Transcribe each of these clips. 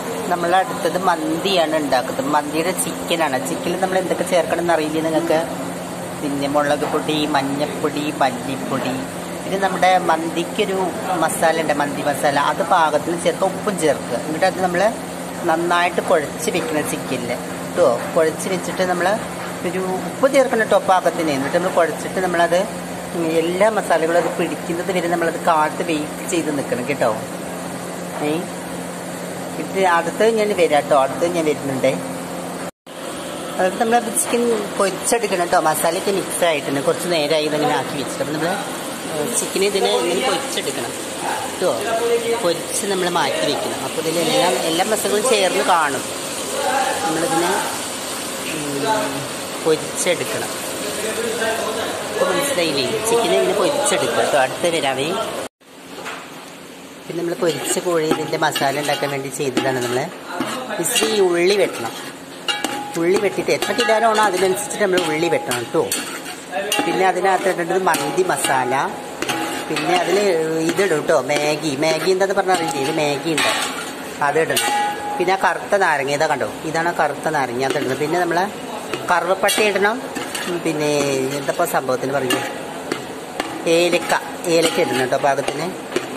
നമ്മൾ അടുത്തത് മന്തിയാണ് ഉണ്ടാക്കുന്നത് മന്തിയുടെ ചിക്കനാണ് ചിക്കനിൽ നമ്മൾ എന്തൊക്കെ ചേർക്കണം എന്ന് അറിയില്ല നിങ്ങൾക്ക് പിന്നെ മുളക് പൊടി മഞ്ഞപ്പൊടി മല്ലിപ്പൊടി പിന്നെ നമ്മുടെ മന്തിക്കൊരു മസാല ഉണ്ട് മന്തി മസാല അത് പാകത്തിന് ചേർക്കുക ഉപ്പും ചേർക്കുക എന്നിട്ട് അത് നമ്മൾ നന്നായിട്ട് കുഴച്ച് വെക്കണം ചിക്കനിൽ കേട്ടോ കുഴച്ച് വെച്ചിട്ട് നമ്മൾ ഒരു ഉപ്പ് ചേർക്കണം കേട്ടോ പാകത്തിന് എന്നിട്ട് നമ്മൾ കുഴച്ചിട്ട് നമ്മളത് എല്ലാ മസാലകളും അത് പിടിക്കുന്നത് വരെ നമ്മളത് കാലത്ത് വെയിറ്റ് ചെയ്ത് നിൽക്കണം കേട്ടോ ഏ ഇത് അടുത്ത് ഞാൻ വരാം കേട്ടോ അടുത്ത് ഞാൻ വരുന്നുണ്ടേ അതായത് നമ്മൾ ചിക്കൻ പൊരിച്ചെടുക്കണം കേട്ടോ മസാലയൊക്കെ മിക്സ് ആയിട്ടുണ്ട് കുറച്ച് നേരമായി ഇതങ്ങനെ ആക്കി വെച്ചിട്ട് അപ്പം നമ്മൾ ചിക്കൻ ഇതിനെ ഇങ്ങനെ പൊരിച്ചെടുക്കണം കേട്ടോ പൊരിച്ച് നമ്മൾ മാറ്റി വെക്കണം അപ്പോൾ ഇതിൽ എല്ലാ എല്ലാ മസാലകളും ചേർന്ന് കാണും നമ്മളിതിനെ ഉം, പൊരിച്ചെടുക്കണം ഇപ്പോൾ മനസ്സിലായില്ലേ ചിക്കനെ ഇങ്ങനെ പൊരിച്ചെടുക്കുക കേട്ടോ അടുത്ത് വരാവേ പിന്നെ നമ്മൾ പൊരിച്ച കോഴി ഇതിൻ്റെ മസാല ഉണ്ടാക്കാൻ വേണ്ടി ചെയ്തതാണ് നമ്മൾ ഇച്ചിരി ഉള്ളി വെട്ടണം ഉള്ളി വെട്ടിയിട്ട് എത്ര കിലോനാണോ അതിനനുസരിച്ചിട്ട് നമ്മൾ ഉള്ളി വെട്ടണം കേട്ടോ പിന്നെ അതിനകത്ത് ഇടേണ്ടത് മന്തി മസാല പിന്നെ അതിൽ ഇതിടും കേട്ടോ മാഗി മാഗി എന്താന്ന് പറഞ്ഞാൽ അറിയില്ലേ ഇത് മാഗി ഉണ്ട് അത് ഇടണം പിന്നെ ആ കറുത്ത നാരങ്ങ ഇതാ കണ്ടോ ഇതാണ് ആ കറുത്ത നാരങ്ങ അത് ഇടുന്നത് പിന്നെ നമ്മൾ കറുവപ്പട്ട ഇടണം ഉം, പിന്നെ എന്തപ്പോ സംഭവത്തിന് പറയും ഏലക്ക ഏലക്ക ഇടണം കേട്ടോ പാകത്തിന്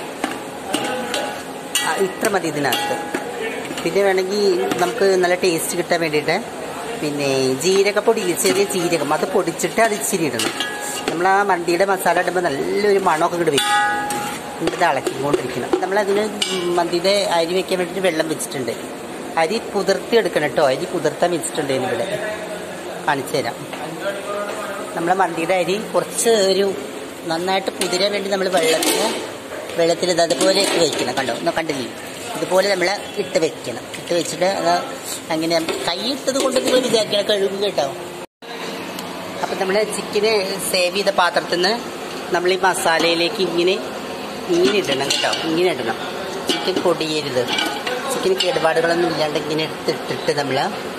ആ, ഇത്ര മതി ഇതിനകത്ത് പിന്നെ വേണമെങ്കിൽ നമുക്ക് നല്ല ടേസ്റ്റ് കിട്ടാൻ വേണ്ടിയിട്ട് പിന്നെ ജീരകപ്പൊടി ചെറിയ ജീരകം അത് പൊടിച്ചിട്ട് അത് ഇച്ചിരി ഇടണം നമ്മൾ ആ മന്തിയുടെ മസാല ഇടുമ്പോൾ നല്ലൊരു മണമൊക്കെ ഇങ്ങോട്ട് വരും എന്നിട്ട് ഇളക്കിക്കൊണ്ടിരിക്കണം നമ്മളതിന് മന്തിയുടെ അരി വെക്കാൻ വേണ്ടിയിട്ട് വെള്ളം വെച്ചിട്ടുണ്ട് അരി കുതിർത്തി എടുക്കണം കേട്ടോ അരി കുതിർത്താൻ വെച്ചിട്ടുണ്ട് ഇവിടെ കാണിച്ചു തരാം നമ്മളെ മന്തിയുടെ അരി കുറച്ച് ഒരു നന്നായിട്ട് കുതിരാൻ വേണ്ടി നമ്മൾ വെള്ളത്തിന് വെള്ളത്തിൽ ഇത് അതുപോലെ ഇട്ട് വെക്കണം കണ്ടോ ഒന്ന് കണ്ടില്ലേ ഇതുപോലെ നമ്മൾ ഇട്ട് വെക്കണം ഇട്ട് വെച്ചിട്ട് അത് അങ്ങനെ കൈ ഇട്ടത് കൊണ്ട് നിങ്ങൾ വിചാരിക്കണം കഴുകും കേട്ടോ അപ്പം നമ്മൾ ചിക്കന് സേവ് ചെയ്ത പാത്രത്തിൽ നിന്ന് നമ്മൾ ഈ മസാലയിലേക്ക് ഇങ്ങനെ ഇങ്ങനെ ഇടണം കേട്ടോ ഇങ്ങനെ ഇടണം ചിക്കൻ പൊടിയരുത് ചിക്കൻ കേടുപാടുകളൊന്നും ഇല്ലാണ്ട് ഇങ്ങനെ എടുത്തിട്ടിട്ട് നമ്മൾ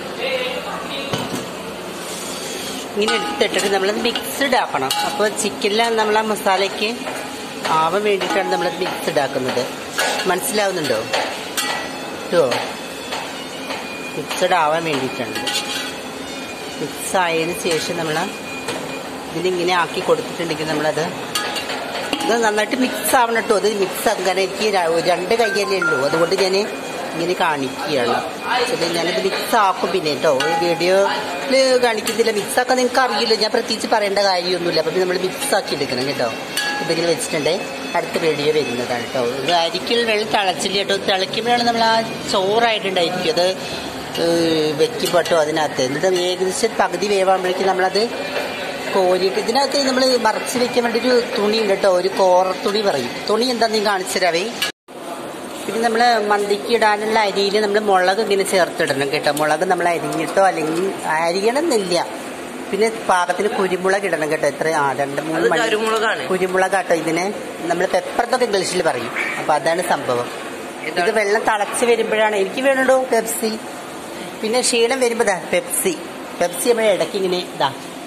ഇങ്ങനെ എടുത്തിട്ടിട്ട് നമ്മളത് മിക്സ്ഡ് ആക്കണം അപ്പോൾ ചിക്കനിൽ നമ്മൾ ആ മസാലയ്ക്ക് ആവാൻ വേണ്ടിയിട്ടാണ് നമ്മളത് മിക്സ്ഡ് ആക്കുന്നത് മനസ്സിലാവുന്നുണ്ടോ കേട്ടോ മിക്സ്ഡ് ആവാൻ വേണ്ടിയിട്ടാണ് മിക്സ് ആയതിനു ശേഷം നമ്മൾ ഇതിലിങ്ങനെ ആക്കി കൊടുത്തിട്ടുണ്ടെങ്കിൽ നമ്മളത് ഇത് നന്നായിട്ട് മിക്സ് ആവണം കേട്ടോ അത് മിക്സ് അങ്ങനെ എനിക്ക് ര- രണ്ട് കൈയല്ലേ ഉള്ളൂ അതുകൊണ്ട് ഞാൻ ഇങ്ങനെ കാണിക്കുകയാണ് ഇത് ഞാനത് മിക്സ് ആക്കും പിന്നെ കേട്ടോ വീഡിയോയിൽ കാണിക്കുന്നില്ല മിക്സ് ആക്കാൻ നിങ്ങൾക്ക് അറിയില്ല ഞാൻ പ്രത്യേകിച്ച് പറയേണ്ട കാര്യമൊന്നുമില്ല അപ്പം നമ്മൾ മിക്സ് ആക്കി എടുക്കണം കേട്ടോ ഇതിങ്ങനെ വെച്ചിട്ടുണ്ട് അടുത്ത വീഡിയോ വരുന്നതാണ് കേട്ടോ ഇത് അരിക്കൽ വെള്ളം തിളച്ചില്ല കേട്ടോ തിളയ്ക്കുമ്പോഴാണ് നമ്മൾ ആ ചോറായിട്ടുണ്ടായിരിക്കും അത് വെക്കുമ്പോൾ കേട്ടോ അതിനകത്ത് എന്നിട്ട് ഏകദേശം പകുതി വേവാകുമ്പോഴേക്കും നമ്മളത് കോരിയിട്ട് ഇതിനകത്ത് നമ്മൾ മറച്ച് വെക്കാൻ വേണ്ടി ഒരു തുണി ഉണ്ട് കേട്ടോ ഒരു കോറത്തുണി പറയും തുണി എന്താന്ന് നീ കാണിച്ചു തരാവേ പിന്നെ നമ്മൾ മന്തിക്ക് ഇടാനുള്ള അരിയിൽ നമ്മൾ മുളക് ഇങ്ങനെ ചേർത്തിടണം കേട്ടോ മുളക് നമ്മൾ അരിഞ്ഞിട്ടോ അല്ലെങ്കിൽ അരിയണം എന്നില്ല പിന്നെ പാകത്തിന് കുരുമുളക് ഇടണം കേട്ടോ എത്ര ആ രണ്ട് മൂന്ന് അത് മണി കരുമുളകാണ് കുരുമുളക് കേട്ടോ ഇതിന് നമ്മൾ പെപ്പറത്തൊക്കെ ഇംഗ്ലീഷിൽ പറയും അപ്പൊ അതാണ് സംഭവം ഇത് വെള്ളം തിളച്ച് വരുമ്പോഴാണ് എനിക്ക് വേണോ പെപ്സി പിന്നെ ക്ഷീണം വരുമ്പോ ദാ പെപ്സി പെപ്സി നമ്മൾ ഇടയ്ക്ക് ഇങ്ങനെ ഇതാ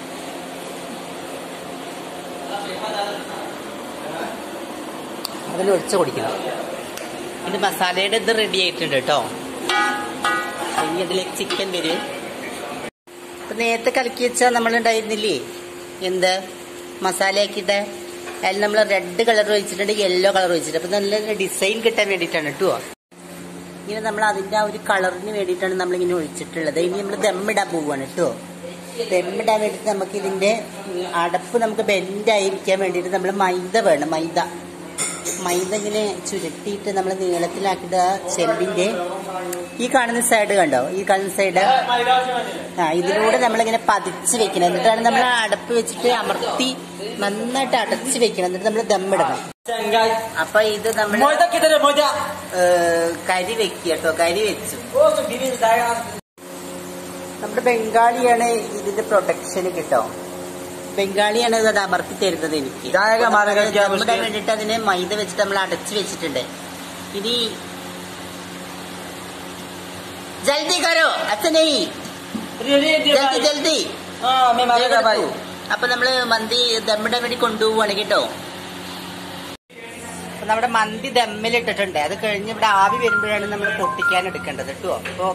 അതിൽ ഒഴിച്ച് കുടിക്കണം ഇത് മസാലയുടെ ഇത് റെഡി ആയിട്ടുണ്ട് കേട്ടോ ഇനി അതിലേക്ക് ചിക്കൻ വരും ഇപ്പൊ നേരത്തെ കലക്കി വെച്ചാൽ നമ്മൾ ഉണ്ടായിരുന്നില്ലേ എന്ത് മസാല ആക്കിയിട്ട് അതിൽ നമ്മൾ റെഡ് കളർ ഒഴിച്ചിട്ടുണ്ട് യെല്ലോ കളർ ഒഴിച്ചിട്ട് അപ്പൊ നല്ല ഡിസൈൻ കിട്ടാൻ വേണ്ടിയിട്ടാണ് കേട്ടോ ഇങ്ങനെ നമ്മൾ അതിന്റെ ആ ഒരു കളറിന് വേണ്ടിയിട്ടാണ് നമ്മൾ ഇങ്ങനെ ഒഴിച്ചിട്ടുള്ളത് ഇനി നമ്മൾ ദമ്മിടാൻ പോവുകയാണ് കേട്ടോ ദമ്മിടാൻ വേണ്ടിയിട്ട് നമുക്ക് ഇതിന്റെ ഉം, അടപ്പ് നമുക്ക് ബെൻഡായിരിക്കാൻ വേണ്ടിയിട്ട് നമ്മൾ മൈദ വേണം മൈദ മൈദ ഇങ്ങനെ ചുരുട്ടിയിട്ട് നമ്മൾ നീളത്തിലാക്കിയിട്ട് ആ ചെമ്പിന്റെ ഈ കാണുന്ന സൈഡ് കണ്ടോ ഈ കാണുന്ന സൈഡ് ആ ഇതിലൂടെ നമ്മളിങ്ങനെ പതിച്ച് വെക്കണം എന്നിട്ടാണ് നമ്മൾ അടപ്പ് വെച്ചിട്ട് അമർത്തി നന്നായിട്ട് അടച്ച് വെക്കണം എന്നിട്ട് നമ്മൾ ദമ്മിടണം അപ്പൊ ഇത് നമ്മൾ मैदा किधर है मैदा കരി വെക്കുക കേട്ടോ കരി വെച്ചു वो तो धीरे से जाएगा നമ്മുടെ ബംഗാളിയാണ് ഇതിന്റെ പ്രൊഡക്ഷൻ കേട്ടോ ബംഗാളിയാണ് ഇത് അമർത്തി തരുന്നത് എനിക്ക് ജായക മാരക ക്യാ നമ്മുടെ മുസ്ലിം? വേണ്ടിട്ട് അതിനെ മൈദ വെച്ചിട്ട് നമ്മൾ അടച്ചു വെച്ചിട്ടുണ്ട് ഇനി ജൽദി കരോ അച്ഛനേ ജൽദി ജൽദി हाँ मैं मारेगा भाई അപ്പൊ നമ്മള് മന്തി ദമ്മിടാൻ വേണ്ടി കൊണ്ടുപോവാണ് കേട്ടോ അപ്പൊ നമ്മുടെ മന്തി ദമ്മിലിട്ടിട്ടുണ്ട് അത് കഴിഞ്ഞ് ഇവിടെ ആവി വരുമ്പോഴാണ് നമ്മൾ പൊട്ടിക്കാൻ എടുക്കേണ്ടത് കേട്ടോ അപ്പൊ